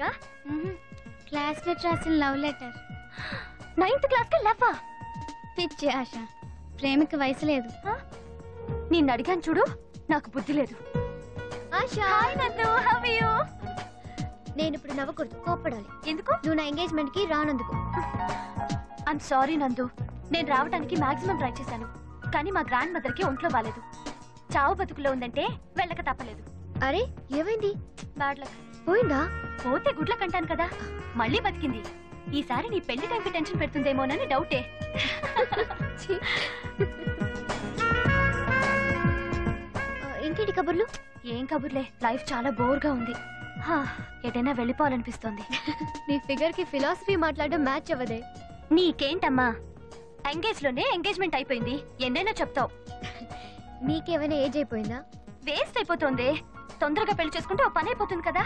రాసావా classmate రాసిన love letter ninth class కి లవ్వా పిచ్చి ఆశ ప్రేమకి వయసు లేదు నిన్ను అడిగాను చూడు నాకు బుద్ధి లేదు Asha hi Nandu how are you నేను ఇప్పుడు నవ్వకూడదు కోప్పడాలి ఎందుకు నువ్వు నా ఎంగేజ్మెంట్ కి రానందుకు ఐమ్ సారీ నందు నేను రావడానికి మాక్సిమం ట్రై చేశాను కానీ మా గ్రాండ్ మదర్ కి ఒంట్లో బాలేదు చావు బతుకులో ఉందంటే వెళ్ళక తప్పలేదు అరే ఏమైంది బ్యాడ్ లక్ పోయిందా పోతే గుడ్ల కంటాను కదా మళ్ళీ బతికింది ఈసారి నీ పెళ్లి టైంకి టెన్షన్ పెడుతుందేమోనని డౌటే ఛీ. ఆ, ఇంకేంటి కబుర్లు ఏం కబుర్లే లైఫ్ చాలా బోర్గా ఉంది హా, ఎటైనా వెళ్ళిపోవాలనిపిస్తోంది నీ ఫిగర్ కి ఫిలాసఫీ మాట్లాడడం మ్యాచ్ అవ్వదే నీకేంటమ్మా ఎంగేజ్ లోనే ఎంగేజ్మెంట్ అయిపోయింది ఎన్నైనా చెప్తావు నీకేమైనా ఏజ్ అయిపోయిందా వేస్ట్ అయిపోతుంది తొందరగా పెళ్లి చేసుకుంటే ఓ పని అయిపోతుంది కదా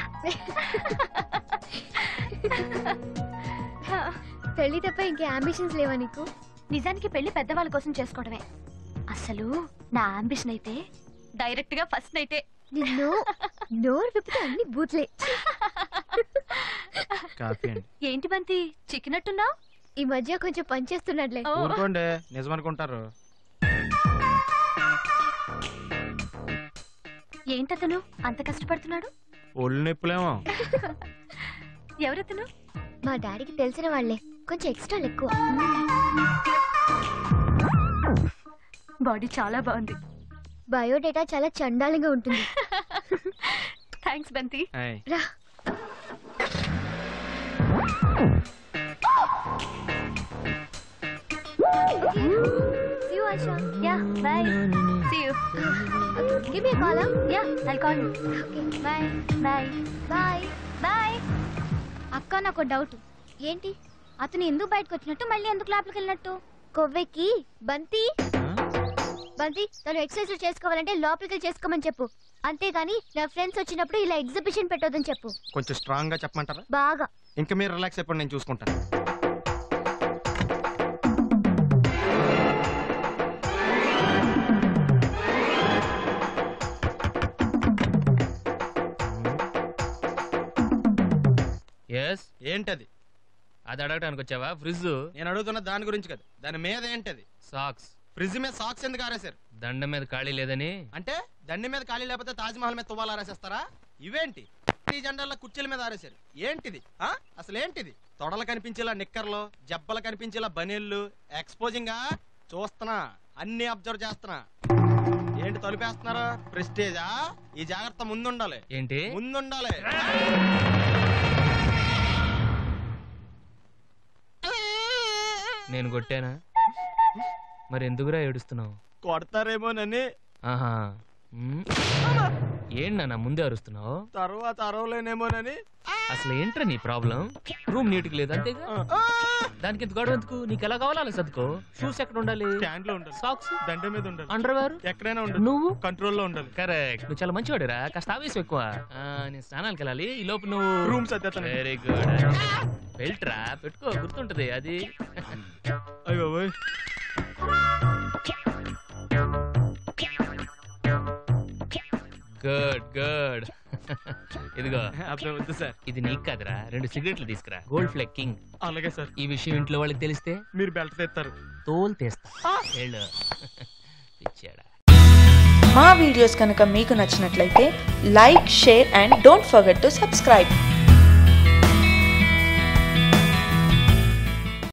పెళ్లి తప్ప ఇంకే అంబిషన్స్ లేవా నీకు నిజానికి పెళ్లి పెద్దవాళ్ళ కోసం చేసుకోవడమే అసలు నా అంబిషన్ అయితే డైరెక్ట్ గా ఫస్ట్ నైటే నిన్ను నోరు విప్పితే అన్ని బూత్లే కాఫీ అండి ఏంటి బంతి చిక్కినట్టున్నావు ఈ మధ్య కొంచెం పనిచేస్తున్నట్లే ఊరుకోండి నిజమనుకుంటారు ఏంటతను అంత కష్టపడుతున్నాడు ఒళ్ళు నొప్పులేమో ఎవరతను మా డాడీకి తెలిసిన వాళ్ళే కొంచెం ఎక్స్ట్రా ఎక్కువ బాడీ చాలా బాగుంది బయోడేటా చాలా చండాలంగా ఉంటుంది థ్యాంక్స్ బంతి ఏయ్, రా Okay. See you, Asha. Yeah bye see you Okay, give me a call, huh? Yeah I call you Okay, bye bye bye. Bye అక్క నాకు డౌట్ ఏంటి అతను ఎందుకు బయటకు వచ్చినట్టు మళ్ళీ ఎందుకు లోపలికి వెళ్ళినట్టు కొవ్వెక్కి బంతి బంతి తను ఎక్సర్సైజ్ చేసుకోవాలంటే లోపలికి వెళ్ళి చేసుకోమని చెప్పు అంతేగాని నా ఫ్రెండ్స్ వచ్చినప్పుడు ఇలా ఎగ్జిబిషన్ పెట్టొద్దని చెప్పు కొంచెం స్ట్రాంగ్ గా చెప్పమంటారా బాగా ఇంకా మీరు రిలాక్స్ అయిపోండి నేను చూసుకుంటాను ఎస్ ఏంటది అది అడగడానికి వచ్చావా ఫ్రిడ్జ్ నేను అడుగుతున్న దాని గురించి కదా దాని మీద ఏంటది సాక్స్ ఫ్రిడ్జ్ మీద సాక్స్ ఎందుకు ఆరేశారు దండ మీద ఖాళీ లేదని అంటే దండి మీద ఖాళీ లేకపోతే తాజ్ మహల్ మీద తువ్వాలు ఆరేసేస్తారా ఇవేంటి ఈ జెండాల కుర్చీల మీద ఆరేశారు ఏంటిది ఆ అసలు ఏంటిది తొడలు కనిపించేలా నిక్కర్లు జబ్బలు కనిపించేలా బనీళ్ళు ఎక్స్పోజింగ్ చూస్తున్నా అన్ని అబ్జర్వ్ చేస్తున్నా ఏంటి తలుపేస్తున్నారు ప్రెస్టేజా ఈ జాగ్రత్త ముందుండాలి ఏంటి ముందుండాలి నేను కొట్టానా మరి ఎందుకురా ఏడుస్తున్నావు కొడతారేమోనని ఆహా ఉమ్. ఏంటి నాన్న ముందే అరుస్తున్నావు తర్వాత అరవలేనేమోనని అసలు ఏంట్రా నీ ప్రాబ్లం రూమ్ నీట్గా లేదు అంతేగా దానికి ఎంత గొడవ ఎందుకు నీకు ఎలా కావాలో అలా సర్దుకో షూస్ ఎక్కడ ఉండాలి స్టాండ్ లో ఉండాలి సాక్స్ దండ మీద ఉండాలి అండర్వేర్ ఎక్కడైనా ఉండాలి నువ్వు కంట్రోల్లో ఉండాలి కరెక్ట్ నువ్వు చాలా మంచివాడురా కాస్త ఆవేశం ఎక్కువ ఆ, నేను స్నానానికి వెళ్ళాలి ఈ లోపు నువ్వు రూమ్ సర్దేస్తాను వెరీ గుడ్ బెల్ట్రా పెట్టుకో గుర్తుంటది అది అయ్యో ఓయ్. గుడ్ గుడ్ ఇదిగో అబ్బే వద్దు సార్ ఇది నీకు కాదురా రెండు సిగరెట్లు తీసుకురా గోల్డ్ ఫ్లెక్ కింగ్ అలాగే సార్ ఈ విషయం ఇంట్లో వాళ్ళకి తెలిస్తే మీరు బెల్ట్ తెస్తారు తోలు తీస్తా వెళ్ళు పిచ్చాడా మా వీడియోస్ కనుక మీకు నచ్చినట్లయితే like share and don't forget to subscribe